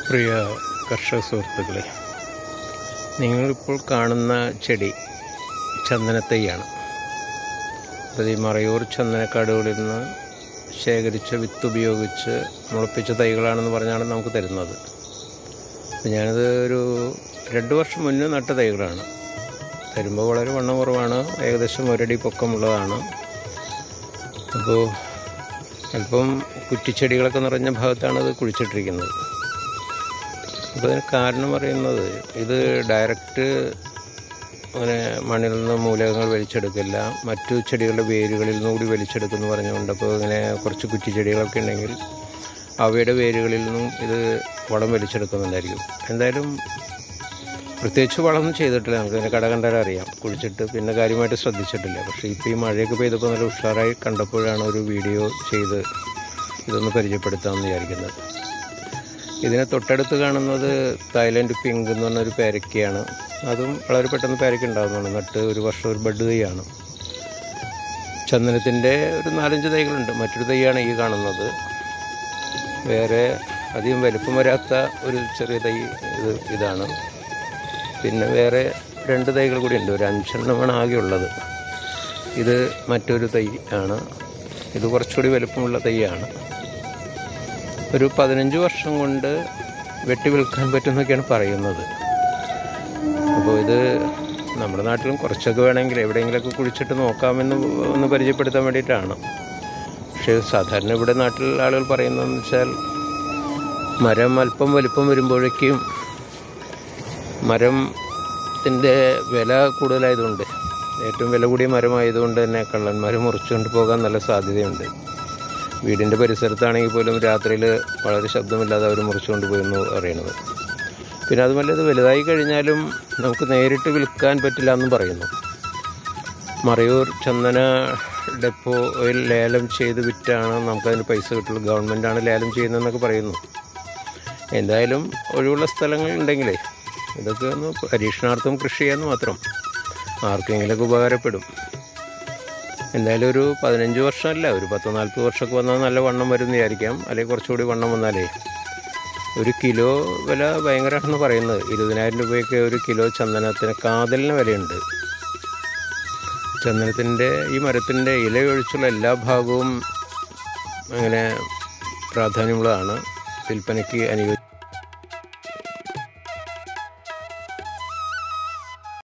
പ്രിയ കർഷക സുഹൃത്തുക്കളെ നിങ്ങളിപ്പോൾ കാണുന്ന ചെടി ചന്ദനത്തൈയാണ് അത് ഈ മറയൂർ ചന്ദനക്കാടുകളിൽ നിന്ന് ശേഖരിച്ച വിത്ത് ഉപയോഗിച്ച് മുളപ്പിച്ച തൈകളാണെന്ന് പറഞ്ഞാണ് നമുക്ക് തരുന്നത് അപ്പം ഞാനത് ഒരു രണ്ട് വർഷം മുന്നേ നട്ട തൈകളാണ് തരുമ്പോൾ വളരെ വണ്ണം കുറവാണ് ഏകദേശം ഒരടി പൊക്കമുള്ളതാണ് അപ്പോൾ അല്പം കുറ്റിച്ചെടികളൊക്കെ നിറഞ്ഞ ഭാഗത്താണ് ഇത് കുഴിച്ചിട്ടിരിക്കുന്നത് അപ്പോൾ അതിന് കാരണം പറയുന്നത് ഇത് ഡയറക്റ്റ് അങ്ങനെ മണ്ണിൽ നിന്ന് മൂലകങ്ങൾ വലിച്ചെടുക്കില്ല മറ്റു ചെടികളുടെ വേരുകളിൽ നിന്ന് കൂടി വലിച്ചെടുക്കുമെന്ന് പറഞ്ഞുകൊണ്ട് അപ്പോൾ ഇങ്ങനെ കുറച്ച് കുറ്റിച്ചെടികളൊക്കെ ഉണ്ടെങ്കിൽ അവയുടെ വേരുകളിൽ നിന്നും ഇത് വളം വലിച്ചെടുക്കുന്നുണ്ടായിരിക്കും എന്തായാലും പ്രത്യേകിച്ച് വളമൊന്നും ചെയ്തിട്ടില്ല നമുക്ക് ഇതിൻ്റെ കട കണ്ടാൽ അറിയാം കുഴിച്ചിട്ട് പിന്നെ കാര്യമായിട്ട് ശ്രദ്ധിച്ചിട്ടില്ല പക്ഷേ ഇപ്പോൾ ഈ മഴയൊക്കെ പെയ്തപ്പോൾ നല്ല ഉഷാറായി കണ്ടപ്പോഴാണ് ഒരു വീഡിയോ ചെയ്ത് ഇതൊന്ന് പരിചയപ്പെടുത്താമെന്ന് വിചാരിക്കുന്നത് ഇതിനെ തൊട്ടടുത്ത് കാണുന്നത് തായ്ലൻഡ് പിങ്ക് എന്ന് പറഞ്ഞൊരു പേരക്കയാണ് അതും വളരെ പെട്ടെന്ന് പേരക്ക ഉണ്ടാകുന്നതാണ് നട്ട് ഒരു വർഷം ഒരു ബഡ് തൈയാണ് ചന്ദനത്തിൻ്റെ ഒരു നാലഞ്ച് തൈകളുണ്ട് മറ്റൊരു തൈയാണ് ഈ കാണുന്നത് വേറെ അധികം വലിപ്പം വരാത്ത ഒരു ചെറിയ തൈ ഇത് ഇതാണ് പിന്നെ വേറെ രണ്ട് തൈകൾ കൂടി ഉണ്ട് ഒരു അഞ്ചെണ്ണമാണ് ആകെ ഉള്ളത് ഇത് മറ്റൊരു തൈ ആണ് ഇത് കുറച്ചുകൂടി വലുപ്പമുള്ള തൈയാണ് ഒരു പതിനഞ്ച് വർഷം കൊണ്ട് വെട്ടി വിൽക്കാൻ പറ്റുമെന്നൊക്കെയാണ് പറയുന്നത് അപ്പോൾ ഇത് നമ്മുടെ നാട്ടിലും കുറച്ചൊക്കെ വേണമെങ്കിൽ എവിടെയെങ്കിലുമൊക്കെ കുഴിച്ചിട്ട് നോക്കാമെന്ന് ഒന്ന് പരിചയപ്പെടുത്താൻ വേണ്ടിയിട്ടാണ് പക്ഷേ സാധാരണ ഇവിടെ നാട്ടിൽ ആളുകൾ പറയുന്നതെന്ന് വെച്ചാൽ മരം അല്പം വലിപ്പം വരുമ്പോഴേക്കും മരത്തിൻ്റെ വില കൂടുതലായതുകൊണ്ട് ഏറ്റവും വില കൂടിയ മരമായതുകൊണ്ട് തന്നെ കള്ളന്മാർ മുറിച്ചുകൊണ്ട് പോകാൻ നല്ല സാധ്യതയുണ്ട് വീടിൻ്റെ പരിസരത്താണെങ്കിൽ പോലും രാത്രിയിൽ വളരെ ശബ്ദമില്ലാതെ അവർ മുറിച്ചുകൊണ്ട് പോയെന്ന് പറയുന്നത് പിന്നെ അതുമല്ല ഇത് വലുതായി കഴിഞ്ഞാലും നമുക്ക് നേരിട്ട് വിൽക്കാൻ പറ്റില്ല എന്നും പറയുന്നു മറയൂർ ചന്ദന ഡെപ്പോയിൽ ലേലം ചെയ്ത് വിറ്റാണ് നമുക്കതിന് പൈസ കിട്ടുള്ളൂ ഗവൺമെൻറ്റാണ് ലേലം ചെയ്യുന്നതെന്നൊക്കെ പറയുന്നു എന്തായാലും ഒഴിവുള്ള സ്ഥലങ്ങൾ ഉണ്ടെങ്കിലേ ഇതൊക്കെ ഒന്ന് പരീക്ഷണാർത്ഥം കൃഷി ചെയ്യാമെന്ന് മാത്രം ആർക്കെങ്കിലുമൊക്കെ ഉപകാരപ്പെടും എന്തായാലും ഒരു പതിനഞ്ച് വർഷമല്ല ഒരു പത്ത് നാൽപ്പത് വർഷമൊക്കെ വന്നാൽ നല്ല വണ്ണം വരും എന്ന് വിചാരിക്കാം അല്ലെങ്കിൽ കുറച്ചുകൂടി വണ്ണം വന്നാലേ ഒരു കിലോ വില ഭയങ്കരമാണെന്ന് പറയുന്നത് ഇരുപതിനായിരം രൂപയൊക്കെ ഒരു കിലോ ചന്ദനത്തിന് കാതലിന് വിലയുണ്ട് ചന്ദനത്തിൻ്റെ ഈ മരത്തിൻ്റെ ഇലയൊഴിച്ചുള്ള എല്ലാ ഭാഗവും അങ്ങനെ പ്രാധാന്യമുള്ളതാണ് വിൽപ്പനയ്ക്ക് അനുയോജ്യം